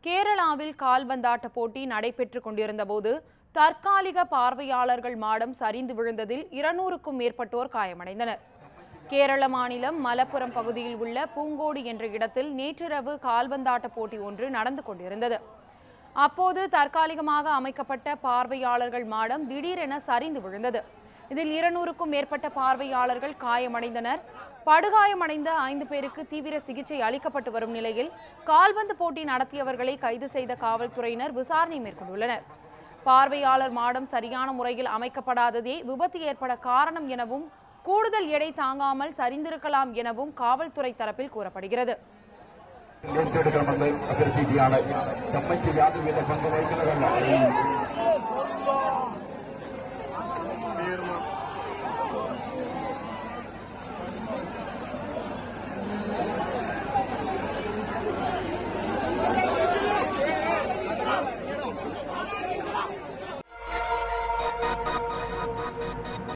கேரளாவில் கால்பந்தாட்ட போட்டி நடைபெற்றுக் கொண்டிருந்தபோது தற்காலிக பார்வையாளர்கள் மாடம் சரிந்து விழுந்ததில் இருநூறுக்கும் மேற்பட்டோர் காயமடைந்தனர் கேரள மாநிலம் மலப்புரம் பகுதியில் உள்ள பூங்கோடு என்ற இடத்தில் நேற்றிரவு கால்பந்தாட்ட போட்டி ஒன்று நடந்து கொண்டிருந்தது அப்போது தற்காலிகமாக அமைக்கப்பட்ட பார்வையாளர்கள் மாடம் திடீரென சரிந்து விழுந்தது இதில் இருநூறுக்கும் மேற்பட்ட பார்வையாளர்கள் காயமடைந்தனர் படுகாயமடைந்த ஐந்து பேருக்கு தீவிர சிகிச்சை அளிக்கப்பட்டு வரும் நிலையில் கால்பந்து போட்டி நடத்தியவர்களை கைது செய்த காவல்துறையினர் விசாரணை மேற்கொண்டுள்ளனர் பார்வையாளர் மாடம் சரியான முறையில் அமைக்கப்படாததே விபத்து ஏற்பட காரணம் எனவும் கூடுதல் எடை தாங்காமல் சரிந்திருக்கலாம் எனவும் காவல்துறை தரப்பில் கூறப்படுகிறது ഏറ്റെടുക്കണമെന്ന് അഭ്യർത്ഥിക്കുകയാണ് കമ്മിറ്റി യാതൊരുവിധ പങ്ക് വഹിക്കുന്നതല്ല